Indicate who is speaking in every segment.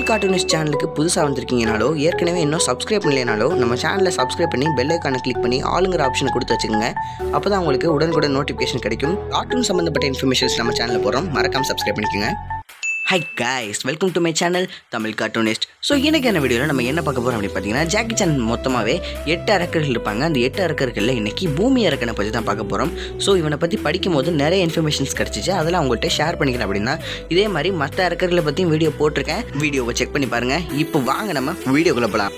Speaker 1: cartoonist சேனலுக்கு புதுசாக வந்திருக்கீங்கனாலோ ஏற்கனவே இன்னும் சப்ஸ்கிரைப் பண்ணலைனாலோ நம்ம சேனலை சப்ஸ்கிரைப் பண்ணி பெல் ஐக்கானை கிளிக் பண்ணி ஆளுங்கிற ஆப்ஷன் கொடுத்து வச்சுக்கோங்க அப்போ தான் உங்களுக்கு உடனுக்குடன் நோட்டிஃபிகேஷன் கிடைக்கும் கார்ட்டூன் சம்மந்தப்பட்ட இன்ஃபர்மேஷன்ஸ் நம்ம சேனலில் போடுறோம் மறக்காம சப்ஸ்கிரைப் பண்ணிக்கோங்க hi guys welcome to my channel Tamil cartoonist so இன்றைக்கான வீடியோவில் நம்ம என்ன பார்க்க போகிறோம் அப்படின்னு பார்த்தீங்கன்னா ஜாக்கி சான் மொத்தமாகவே எட்டு அரக்கர்கள் இருப்பாங்க அந்த எட்டு அரக்கர்களில் இன்னைக்கு பூமி அரக்கனை பற்றி தான் பார்க்க போகிறோம் ஸோ இவனை பற்றி படிக்கும் போது நிறைய இன்ஃபர்மேஷன்ஸ் கிடச்சிச்சு அதெல்லாம் உங்கள்கிட்ட ஷேர் பண்ணிக்கிறேன் அப்படின்னா இதே மாதிரி மற்ற அரக்கர்களை பற்றியும் வீடியோ போட்டிருக்கேன் வீடியோவை செக் பண்ணி பாருங்கள் இப்போ வாங்க நம்ம வீடியோக்குள்ளே போகலாம்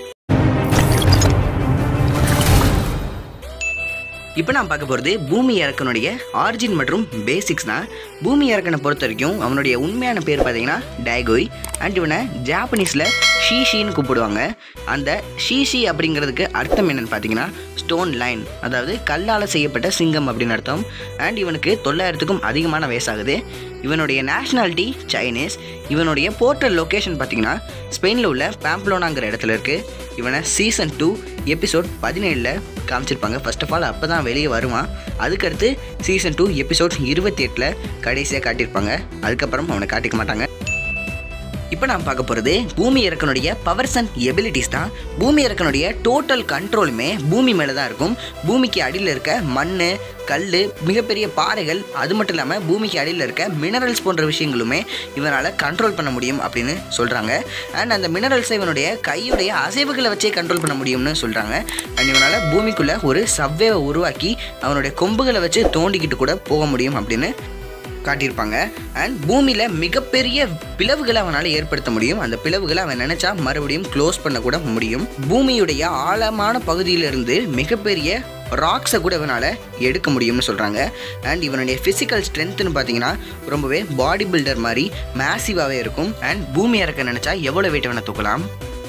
Speaker 1: இப்போ நான் பார்க்க போகிறது பூமி இறக்கனுடைய ஆரிஜின் மற்றும் பேசிக்ஸ் தான் பூமி இறக்கனை பொறுத்த வரைக்கும் அவனுடைய உண்மையான பேர் பார்த்தீங்கன்னா டேகோய் அண்ட் இவனை ஜாப்பனீஸில் ஷீஷின்னு கூப்பிடுவாங்க அந்த ஷீஷி அப்படிங்கிறதுக்கு அர்த்தம் என்னன்னு பார்த்தீங்கன்னா ஸ்டோன் லைன் அதாவது கல்லால் செய்யப்பட்ட சிங்கம் அப்படின்னு அர்த்தம் அண்ட் இவனுக்கு தொள்ளாயிரத்துக்கும் அதிகமான வயசாகுது இவனுடைய நேஷ்னாலிட்டி சைனீஸ் இவனுடைய போர்ட்டல் லொக்கேஷன் பார்த்தீங்கன்னா ஸ்பெயினில் உள்ள பேம்ப்ளோனாங்கிற இடத்துல இருக்குது இவனை சீசன் டூ எபிசோட் பதினேழில் காமிச்சிருப்பாங்க ஃபர்ஸ்ட் ஆஃப் ஆல் அப்போ தான் வெளியே வருவான் அதுக்கடுத்து சீசன் டூ எபிசோட் இருபத்தி எட்டில் கடைசியாக காட்டியிருப்பாங்க அதுக்கப்புறம் அவனை காட்டிக்க மாட்டாங்க இப்போ நான் பார்க்க போகிறது பூமி இறக்கனுடைய பவர்ஸ் அண்ட் எபிலிட்டிஸ் தான் பூமி இறக்கனுடைய டோட்டல் கண்ட்ரோலுமே பூமி மேலே தான் இருக்கும் பூமிக்கு அடியில் இருக்க மண் கல் மிகப்பெரிய பாறைகள் அது மட்டும் இல்லாமல் பூமிக்கு அடியில் இருக்க மினரல்ஸ் போன்ற விஷயங்களுமே இவனால் கண்ட்ரோல் பண்ண முடியும் அப்படின்னு சொல்கிறாங்க அண்ட் அந்த மினரல்ஸை இவனுடைய கையுடைய அசைவுகளை வச்சே கண்ட்ரோல் பண்ண முடியும்னு சொல்கிறாங்க அண்ட் இவனால் பூமிக்குள்ளே ஒரு சவ்வேவை உருவாக்கி அவனுடைய கொம்புகளை வச்சு தோண்டிக்கிட்டு கூட போக முடியும் அப்படின்னு காட்டியிருப்பாங்க அண்ட் பூமியில் மிகப்பெரிய பிளவுகளை அவனால் ஏற்படுத்த முடியும் அந்த பிளவுகளை அவன் நினச்சா மறுபடியும் க்ளோஸ் பண்ண கூட முடியும் பூமியுடைய ஆழமான பகுதியிலிருந்து மிகப்பெரிய ராக்ஸை கூட இவனால் எடுக்க முடியும்னு சொல்கிறாங்க அண்ட் இவனுடைய ஃபிசிக்கல் ஸ்ட்ரென்த்துன்னு பார்த்தீங்கன்னா ரொம்பவே பாடி பில்டர் மாதிரி மேசிவாகவே இருக்கும் அண்ட் பூமி இறக்க நினச்சா எவ்வளோ வெயிட் வேணால் தூக்கலாம்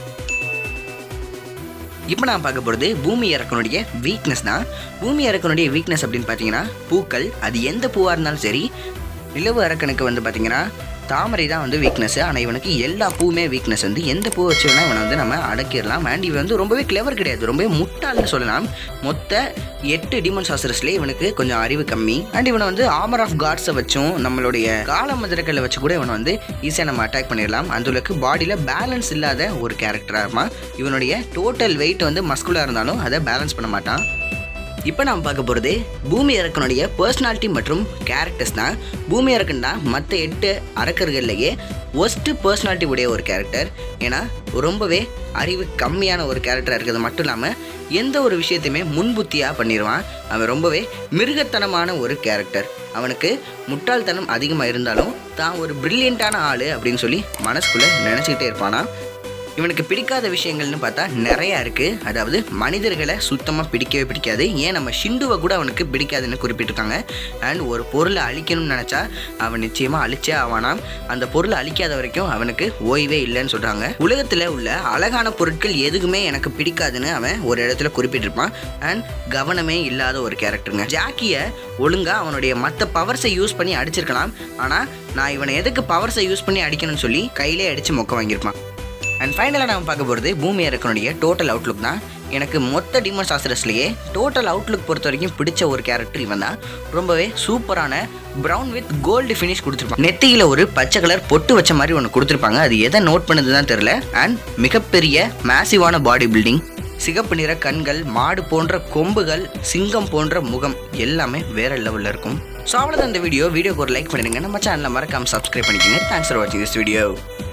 Speaker 1: இப்போ நான் பார்க்க போகிறது பூமி இறக்கனுடைய வீக்னஸ் தான் பூமி இறக்கனுடைய வீக்னஸ் அப்படின்னு பார்த்தீங்கன்னா பூக்கள் அது எந்த பூவாக இருந்தாலும் சரி நிலவு அரக்கனுக்கு வந்து பார்த்தீங்கன்னா தாமரை தான் வந்து வீக்னஸ் ஆனால் இவனுக்கு எல்லா பூவுமே வீக்னஸ் வந்து எந்த பூ வச்சு வேணால் இவனை வந்து நம்ம அடக்கிடலாம் அண்ட் இவன் வந்து ரொம்பவே கிளவர் கிடையாது ரொம்பவே முட்டாள்னு சொல்லலாம் மொத்த எட்டு டிமன் சாஸ்திரஸ்லேயே இவனுக்கு கொஞ்சம் அறிவு கம்மி அண்ட் இவனை வந்து ஆமர் ஆஃப் காட்ஸை வச்சும் நம்மளுடைய கால மதுரக்கல்லை வச்சு கூட இவனை வந்து ஈஸியாக நம்ம அட்டாக் பண்ணிடலாம் அந்த அளவுக்கு பாடியில் பேலன்ஸ் இல்லாத ஒரு கேரக்டராக இருப்பான் இவனுடைய டோட்டல் வெயிட் வந்து மஸ்குலாக இருந்தாலும் அதை பேலன்ஸ் பண்ண மாட்டான் இப்போ நாம் பார்க்க போகிறது பூமி அரக்கனுடைய பர்சனாலிட்டி மற்றும் கேரக்டர்ஸ் தான் பூமி அரக்கன் தான் மற்ற எட்டு அரக்கர்கள்லேயே ஒஸ்ட்டு பர்சனாலிட்டி உடைய ஒரு கேரக்டர் ஏன்னா ரொம்பவே அறிவு கம்மியான ஒரு கேரக்டராக இருக்கிறது மட்டும் இல்லாமல் எந்த ஒரு விஷயத்தையுமே முன்புத்தியாக பண்ணிடுவான் அவன் ரொம்பவே மிருகத்தனமான ஒரு கேரக்டர் அவனுக்கு முட்டாள்தனம் அதிகமாக இருந்தாலும் தான் ஒரு பிரில்லியண்ட்டான ஆள் அப்படின்னு சொல்லி மனசுக்குள்ளே நினச்சிக்கிட்டே இருப்பானா இவனுக்கு பிடிக்காத விஷயங்கள்னு பார்த்தா நிறையா இருக்குது அதாவது மனிதர்களை சுத்தமாக பிடிக்கவே பிடிக்காது ஏன் நம்ம ஷிண்டுவை கூட அவனுக்கு பிடிக்காதுன்னு குறிப்பிட்டிருக்காங்க அண்ட் ஒரு பொருளை அழிக்கணும்னு நினச்சா அவன் நிச்சயமாக அழிச்சே ஆவானாம் அந்த பொருளை அழிக்காத வரைக்கும் அவனுக்கு ஓய்வே இல்லைன்னு சொல்கிறாங்க உலகத்தில் உள்ள அழகான பொருட்கள் எதுக்குமே எனக்கு பிடிக்காதுன்னு அவன் ஒரு இடத்துல குறிப்பிட்டிருப்பான் அண்ட் கவனமே இல்லாத ஒரு கேரக்டருங்க ஜாக்கியை ஒழுங்காக அவனுடைய மற்ற பவர்ஸை யூஸ் பண்ணி அடிச்சிருக்கலாம் ஆனால் நான் இவனை எதுக்கு பவர்ஸை யூஸ் பண்ணி அடிக்கணும்னு சொல்லி கையிலே அடித்து மொக்க வாங்கியிருப்பான் அண்ட் ஃபைனலாக நம்ம பார்க்க போகிறது பூமி இறக்கனுடைய டோட்டல் அவுட்லுக் தான் எனக்கு மொத்த டிமன் சாஸ்திரஸ்லேயே டோட்டல் அவுட்லுக் பொறுத்த வரைக்கும் பிடிச்ச ஒரு கேரக்டர் இவன் தான் ரொம்பவே சூப்பரான ப்ரௌன் வித் கோல்டு ஃபினிஷ் கொடுத்துருப்பாங்க நெத்தியில் ஒரு பச்சை கலர் பொட்டு வச்ச மாதிரி ஒன்று கொடுத்துருப்பாங்க அது எதை நோட் பண்ணது தான் தெரில அண்ட் மிகப்பெரிய மேசிவான பாடி பில்டிங் சிகப்பு நிற கண்கள் மாடு போன்ற கொம்புகள் சிங்கம் போன்ற முகம் எல்லாமே வேற லெவலில் இருக்கும் ஸோ அவ்வளோதான் இந்த வீடியோ வீடியோக்கு ஒரு லைக் பண்ணிடுங்க நம்ம சேனலில் மறக்காம சப்ஸ்கிரைப் பண்ணிக்கோங்க தேங்க்ஸ் ஃபார் வாட்சிங் திஸ் வீடியோ